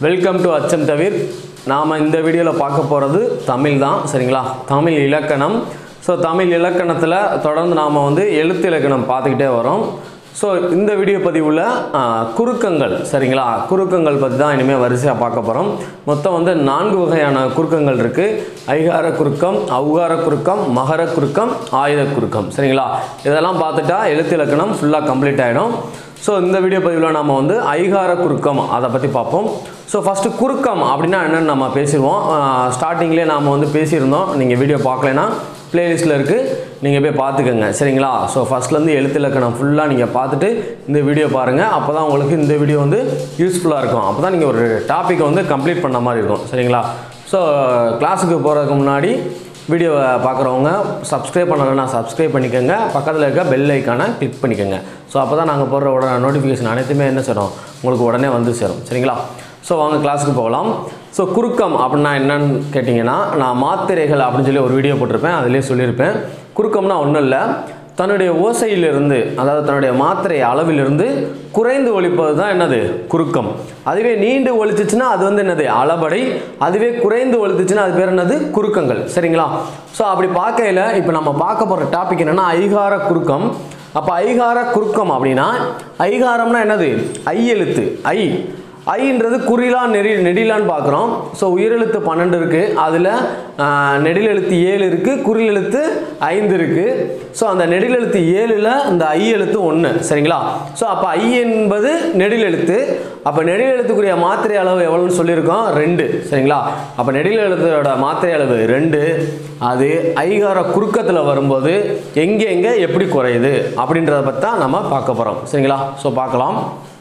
welcome to அச்சம் தவிர் நாம் இந்த வீடியோவில் பார்க்க போகிறது தமிழ் தான் சரிங்களா தமிழ் இலக்கணம் ஸோ தமிழ் இலக்கணத்தில் தொடர்ந்து நாம் வந்து எழுத்து இலக்கணம் பார்த்துக்கிட்டே வரோம் ஸோ இந்த வீடியோ பதிவில் ஆ, குறுக்கங்கள் சரிங்களா குறுக்கங்கள் பற்றி தான் இனிமேல் வரிசையாக பார்க்க போகிறோம் மொத்தம் வந்து நான்கு வகையான குறுக்கங்கள் இருக்குது ஐகார குறுக்கம் ஔகார குறுக்கம் மகர குறுக்கம் ஆயுத குறுக்கம் சரிங்களா இதெல்லாம் பார்த்துட்டா எழுத்து இலக்கணம் ஃபுல்லாக கம்ப்ளீட் ஆகிடும் ஸோ இந்த வீடியோ பதிவில் நம்ம வந்து ஐகார குறுக்கம் அதை பற்றி பார்ப்போம் ஸோ ஃபஸ்ட்டு குறுக்கம் அப்படின்னா என்னென்னு நம்ம பேசிடுவோம் ஸ்டார்டிங்லேயே நாம் வந்து பேசியிருந்தோம் நீங்கள் வீடியோ பார்க்கலனா பிளேலிஸ்ட்டில் இருக்குது நீங்கள் போய் பார்த்துக்கோங்க சரிங்களா ஸோ ஃபஸ்ட்லேருந்து எழுத்து இலக்கணம் ஃபுல்லாக நீங்கள் பார்த்துட்டு இந்த வீடியோ பாருங்கள் அப்போ தான் உங்களுக்கு இந்த வீடியோ வந்து யூஸ்ஃபுல்லாக இருக்கும் அப்போ தான் நீங்கள் ஒரு டாப்பிக்கை வந்து கம்ப்ளீட் பண்ண மாதிரி இருக்கும் சரிங்களா ஸோ கிளாஸுக்கு போகிறதுக்கு முன்னாடி வீடியோவை பார்க்குறவங்க சப்ஸ்கிரைப் பண்ணலைன்னா சப்ஸ்கிரைப் பண்ணிக்கோங்க பக்கத்தில் இருக்க பெல் ஐக்கானை கிளிக் பண்ணிக்கோங்க ஸோ அப்போ தான் நாங்கள் போடுற உடனே நோட்டிஃபிகேஷன் அனைத்துமே என்ன சேரும் உங்களுக்கு உடனே வந்து சேரும் சரிங்களா ஸோ வாங்க கிளாஸுக்கு போகலாம் ஸோ குறுக்கம் அப்படின்னா என்னன்னு கேட்டிங்கன்னா நான் மாத்திரைகள் அப்படின்னு சொல்லி ஒரு வீடியோ போட்டிருப்பேன் அதிலே சொல்லியிருப்பேன் குறுக்கம்னா ஒன்றும் இல்லை தன்னுடைய ஓசையிலிருந்து அதாவது தன்னுடைய மாத்திரை அளவிலிருந்து குறைந்து ஒழிப்பது தான் என்னது குறுக்கம் அதுவே நீண்டு ஒழிச்சிச்சுன்னா அது வந்து என்னது அளபடை அதுவே குறைந்து ஒழித்துச்சுன்னா அது பேர் என்னது குறுக்கங்கள் சரிங்களா ஸோ அப்படி பார்க்கையில் இப்போ நம்ம பார்க்க போகிற டாபிக் என்னென்னா ஐகார குறுக்கம் அப்போ ஐகார குறுக்கம் அப்படின்னா ஐகாரம்னா என்னது ஐ எழுத்து ஐ ஐன்றது குறிலா நெறி நெடிலான்னு பார்க்குறோம் ஸோ உயிரெழுத்து பன்னெண்டு இருக்குது அதில் நெடில் எழுத்து ஏழு இருக்குது குறில் எழுத்து ஐந்து இருக்குது ஸோ அந்த நெடில் எழுத்து ஏழில் இந்த ஐ எழுத்து ஒன்று சரிங்களா ஸோ அப்போ ஐ என்பது நெடில் எழுத்து அப்போ நெடில் எழுத்துக்குரிய மாத்திரை அளவு எவ்வளோன்னு சொல்லியிருக்கோம் ரெண்டு சரிங்களா அப்போ நெடில் எழுத்தோட மாத்திரை அளவு ரெண்டு அது ஐகார குறுக்கத்தில் வரும்போது எங்கே எங்கே எப்படி குறையுது அப்படின்றத பற்றி தான் நம்ம பார்க்க போகிறோம் சரிங்களா ஸோ பார்க்கலாம்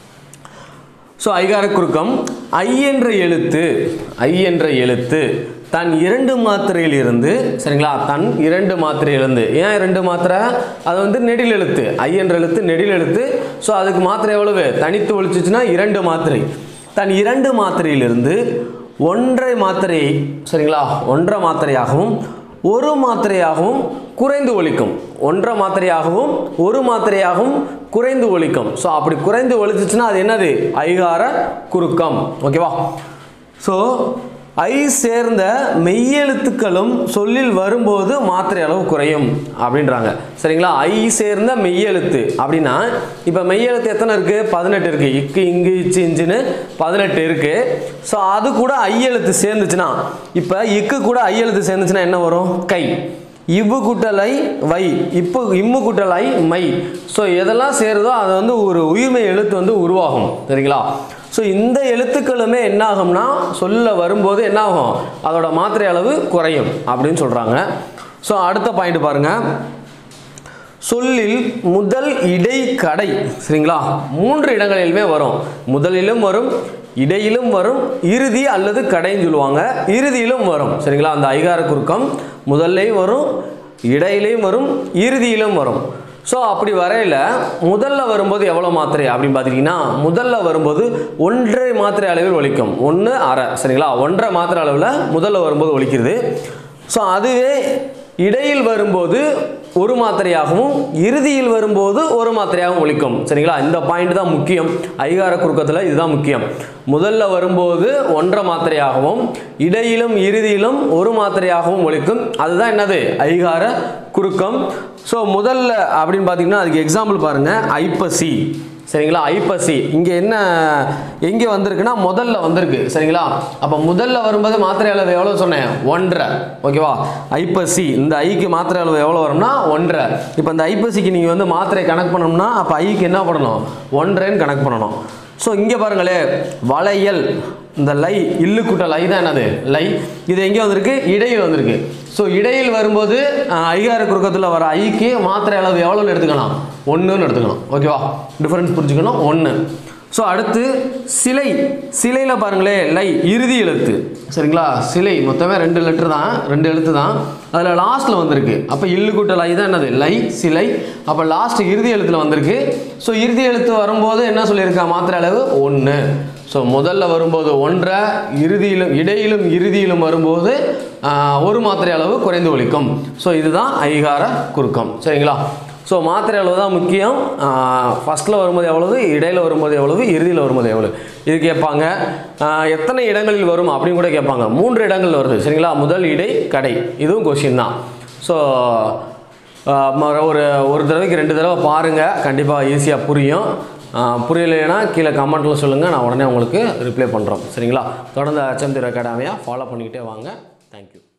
ஸோ ஐகார குறுக்கம் ஐ என்ற எழுத்து ஐ என்ற எழுத்து தன் இரண்டு மாத்திரையில் இருந்து சரிங்களா தன் இரண்டு மாத்திரையிலிருந்து ஏன் இரண்டு மாத்திரை அது வந்து நெடில் எழுத்து ஐ என்ற எழுத்து நெடில் எழுத்து ஸோ அதுக்கு மாத்திரை எவ்வளவு தனித்து ஒழிச்சிச்சுன்னா இரண்டு மாத்திரை தன் இரண்டு மாத்திரையிலிருந்து ஒன்றை மாத்திரை சரிங்களா ஒன்றரை மாத்திரையாகவும் ஒரு மாத்திரையாகவும் குறைந்து ஒலிக்கும் ஒன்றரை மாத்திரையாகவும் ஒரு மாத்திரையாகவும் குறைந்து ஒலிக்கும் ஸோ அப்படி குறைந்து ஒலிச்சுச்சுன்னா அது என்னது ஐகார குறுக்கம் ஓகேவா ஸோ ஐ சேர்ந்த மெய்யெழுத்துக்களும் சொல்லில் வரும்போது மாத்திரை அளவு குறையும் அப்படின்றாங்க சரிங்களா ஐ சேர்ந்த மெய்யெழுத்து அப்படின்னா இப்போ மெய்யெழுத்து எத்தனை இருக்குது பதினெட்டு இருக்குது இக்கு இங்கு இச்சு இஞ்சுன்னு பதினெட்டு இருக்குது ஸோ அது கூட ஐ எழுத்து சேர்ந்துச்சுன்னா இப்போ இக்கு கூட ஐ எழுத்து சேர்ந்துச்சுன்னா என்ன வரும் கை இவ்வு குட்டலை வை இப்போ இம்மு குட்டலை மை ஸோ எதெல்லாம் சேருதோ அது வந்து ஒரு உயிர்மை எழுத்து வந்து உருவாகும் சரிங்களா ஸோ இந்த எழுத்துக்களுமே என்ன ஆகும்னா சொல்ல வரும்போது என்ன ஆகும் அதோட மாத்திரை அளவு குறையும் அப்படின்னு சொல்கிறாங்க ஸோ அடுத்த பாயிண்ட் பாருங்கள் சொல்லில் முதல் இடை கடை சரிங்களா மூன்று இடங்களிலுமே வரும் முதலிலும் வரும் இடையிலும் வரும் இறுதி அல்லது கடைன்னு சொல்லுவாங்க இறுதியிலும் வரும் சரிங்களா அந்த ஐகார குறுக்கம் முதல்லையும் வரும் இடையிலையும் வரும் இறுதியிலும் வரும் ஸோ அப்படி வரையில் முதல்ல வரும்போது எவ்வளோ மாத்திரை அப்படின்னு பார்த்துட்டிங்கன்னா முதல்ல வரும்போது ஒன்றரை மாத்திரை அளவில் ஒலிக்கும் ஒன்று அரை சரிங்களா ஒன்றரை மாத்திரை அளவில் முதல்ல வரும்போது ஒலிக்கிறது ஸோ அதுவே இடையில் வரும்போது ஒரு மாத்திரையாகவும் இறுதியில் வரும்போது ஒரு மாத்திரையாகவும் ஒலிக்கும் சரிங்களா இந்த பாயிண்ட் தான் முக்கியம் ஐகார குறுக்கத்தில் இதுதான் முக்கியம் முதல்ல வரும்போது ஒன்றரை மாத்திரையாகவும் இடையிலும் இறுதியிலும் ஒரு மாத்திரையாகவும் ஒலிக்கும் அதுதான் என்னது ஐகார குறுக்கம் ஸோ முதல்ல அப்படின்னு பார்த்தீங்கன்னா அதுக்கு எக்ஸாம்பிள் பாருங்கள் ஐப்பசி சரிங்களா ஐப்பசி இங்கே என்ன எங்கே வந்திருக்குன்னா முதல்ல வந்திருக்கு சரிங்களா அப்போ முதல்ல வரும்போது மாத்திரை அளவு எவ்வளோ சொன்னேன் ஒன்றரை ஓகேவா ஐப்பசி இந்த ஐக்கு மாத்திரை அளவு எவ்வளோ வரும்னா ஒன்றரை இப்போ இந்த ஐப்பசிக்கு நீங்கள் வந்து மாத்திரை கணக்கு பண்ணணும்னா அப்போ ஐக்கு என்ன பண்ணணும் ஒன்றரைன்னு கணக்கு பண்ணணும் ஸோ இங்கே பாருங்களேன் வளையல் இந்த லை இல்லு கூட்டல் ஐ தான் என்னது லை இது எங்கே வந்திருக்கு இடையில் வந்திருக்கு ஸோ இடையில் வரும்போது அஹ், ஐகார குறுக்கத்தில் வர ஐக்கு மாத்திரை அளவு எவ்வளோன்னு எடுத்துக்கலாம் ஒன்றுன்னு எடுத்துக்கலாம் ஓகேவா டிஃபரன்ஸ் புரிஞ்சுக்கணும் ஒன்று ஸோ அடுத்து சிலை சிலையில் பாருங்களேன் லை இறுதி எழுத்து சரிங்களா சிலை மொத்தமே ரெண்டு லெட்டர் தான் ரெண்டு எழுத்து தான் அதில் லாஸ்ட்டில் வந்திருக்கு அப்போ இல்லு கூட்டல் ஐ தான் என்னது லை சிலை அப்போ லாஸ்ட் இறுதி எழுத்தில் வந்திருக்கு ஸோ இறுதி எழுத்து வரும்போது என்ன சொல்லியிருக்கா மாத்திரை அளவு ஒன்று ஸோ முதல்ல வரும்போது ஒன்றை இறுதியிலும் இடையிலும் இறுதியிலும் வரும்போது ஆஹ், ஒரு மாத்திரை அளவு குறைந்து ஒலிக்கும் ஸோ இதுதான் ஐகார குறுக்கம் சரிங்களா ஸோ மாத்திரை அளவு தான் முக்கியம் ஃபஸ்ட்டில் வரும்போது எவ்வளவு இடையில் வரும்போது எவ்வளவு இறுதியில் வரும்போது எவ்வளவு இது கேட்பாங்க ஆஹ் எத்தனை இடங்களில் வரும் அப்படின்னு கூட கேட்பாங்க மூன்று இடங்கள் வருது சரிங்களா முதல் இடை கடை இதுவும் கொஷின் தான் ஸோ ஒரு ஒரு தடவைக்கு ரெண்டு தடவை பாருங்கள் கண்டிப்பாக ஈஸியாக புரியும் ஆஹ் புரியலைன்னா கீழே கமெண்ட்டில் சொல்லுங்கள் நான் உடனே உங்களுக்கு ரிப்ளை பண்ணுறோம் சரிங்களா தொடர்ந்து அச்சம் திரு அகாடமியாக ஃபாலோ பண்ணிக்கிட்டே வாங்க தேங்க்யூ